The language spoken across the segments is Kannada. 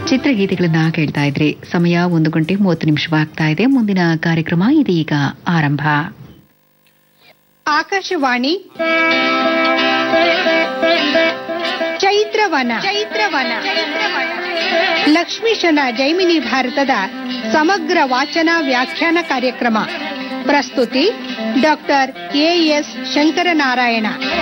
ಚಿತ್ರಗೀತೆಗಳನ್ನ ಕೇಳ್ತಾ ಇದ್ರಿ ಸಮಯ ಒಂದು ಗಂಟೆ ಮೂವತ್ತು ನಿಮಿಷವಾಗ್ತಾ ಇದೆ ಮುಂದಿನ ಕಾರ್ಯಕ್ರಮ ಇದೀಗ ಆರಂಭ ಆಕಾಶವಾಣಿ ಚೈತ್ರವನ ಚೈತ್ರವನ ಲಕ್ಷ್ಮೀಶನ ಜೈಮಿನಿ ಭಾರತದ ಸಮಗ್ರ ವಾಚನ ವ್ಯಾಖ್ಯಾನ ಕಾರ್ಯಕ್ರಮ ಪ್ರಸ್ತುತಿ ಡಾಕ್ಟರ್ ಎಎಸ್ ಶಂಕರನಾರಾಯಣ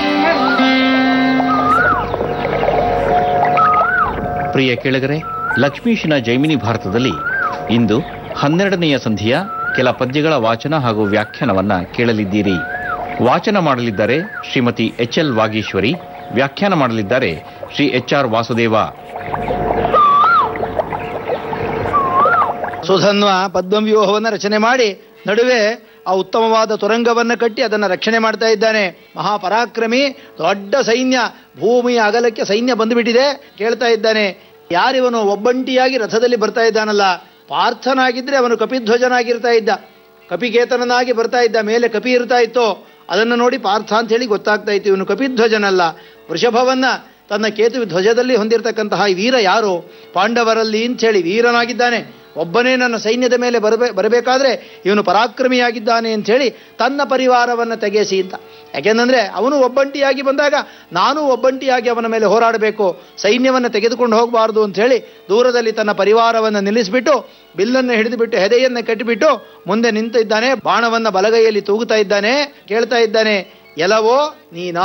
ಪ್ರಿಯ ಕೇಳಗರೆ ಲಕ್ಷ್ಮೀಶನ ಜೈಮಿನಿ ಭಾರತದಲ್ಲಿ ಇಂದು ಹನ್ನೆರಡನೆಯ ಸಂಧಿಯ ಕೆಲ ಪದ್ಯಗಳ ವಾಚನ ಹಾಗೂ ವ್ಯಾಖ್ಯಾನವನ್ನ ಕೇಳಲಿದ್ದೀರಿ ವಾಚನ ಮಾಡಲಿದ್ದಾರೆ ಶ್ರೀಮತಿ ಎಚ್ ಎಲ್ ವಾಗೀಶ್ವರಿ ವ್ಯಾಖ್ಯಾನ ಮಾಡಲಿದ್ದಾರೆ ಶ್ರೀ ಎಚ್ ಆರ್ ವಾಸುದೇವ ಸುಧನ್ವ ಪದ್ಮವ್ಯೂಹವನ್ನು ರಚನೆ ಮಾಡಿ ನಡುವೆ ಆ ಉತ್ತಮವಾದ ತುರಂಗವನ್ನ ಕಟ್ಟಿ ಅದನ್ನು ರಕ್ಷಣೆ ಮಾಡ್ತಾ ಇದ್ದಾನೆ ಮಹಾಪರಾಕ್ರಮಿ ದೊಡ್ಡ ಸೈನ್ಯ ಭೂಮಿಯ ಅಗಲಕ್ಕೆ ಸೈನ್ಯ ಬಂದುಬಿಟ್ಟಿದೆ ಕೇಳ್ತಾ ಇದ್ದಾನೆ ಯಾರಿವನು ಒಬ್ಬಂಟಿಯಾಗಿ ರಥದಲ್ಲಿ ಬರ್ತಾ ಇದ್ದಾನಲ್ಲ ಪಾರ್ಥನಾಗಿದ್ರೆ ಅವನು ಕಪಿಧ್ವಜನಾಗಿರ್ತಾ ಇದ್ದ ಕಪಿಕೇತನನಾಗಿ ಬರ್ತಾ ಇದ್ದ ಮೇಲೆ ಕಪಿ ಇರ್ತಾ ಇತ್ತು ಅದನ್ನು ನೋಡಿ ಪಾರ್ಥ ಅಂತ ಹೇಳಿ ಗೊತ್ತಾಗ್ತಾ ಇತ್ತು ಇವನು ಕಪಿಧ್ವಜನಲ್ಲ ವೃಷಭವನ್ನ ತನ್ನ ಕೇತು ಧ್ವಜದಲ್ಲಿ ಹೊಂದಿರತಕ್ಕಂತಹ ಈ ವೀರ ಯಾರು ಪಾಂಡವರಲ್ಲಿ ಅಂತ ಹೇಳಿ ವೀರನಾಗಿದ್ದಾನೆ ಒಬ್ಬನೇ ನನ್ನ ಸೈನ್ಯದ ಮೇಲೆ ಬರಬೇ ಬರಬೇಕಾದ್ರೆ ಇವನು ಪರಾಕ್ರಮಿಯಾಗಿದ್ದಾನೆ ಅಂತ ಹೇಳಿ ತನ್ನ ಪರಿವಾರವನ್ನು ತೆಗೆಸಿ ಅಂತ ಯಾಕೆಂದ್ರೆ ಅವನು ಒಬ್ಬಂಟಿಯಾಗಿ ಬಂದಾಗ ನಾನು ಒಬ್ಬಂಟಿಯಾಗಿ ಅವನ ಮೇಲೆ ಹೋರಾಡಬೇಕು ಸೈನ್ಯವನ್ನು ತೆಗೆದುಕೊಂಡು ಹೋಗಬಾರದು ಅಂತ ಹೇಳಿ ದೂರದಲ್ಲಿ ತನ್ನ ಪರಿವಾರವನ್ನು ನಿಲ್ಲಿಸಿಬಿಟ್ಟು ಬಿಲ್ಲನ್ನು ಹಿಡಿದುಬಿಟ್ಟು ಹೆದೆಯನ್ನು ಕಟ್ಟಿಬಿಟ್ಟು ಮುಂದೆ ನಿಂತಿದ್ದಾನೆ ಬಾಣವನ್ನ ಬಲಗೈಯಲ್ಲಿ ತೂಗುತ್ತಾ ಇದ್ದಾನೆ ಕೇಳ್ತಾ ಇದ್ದಾನೆ ಎಲವೋ ನೀನಾ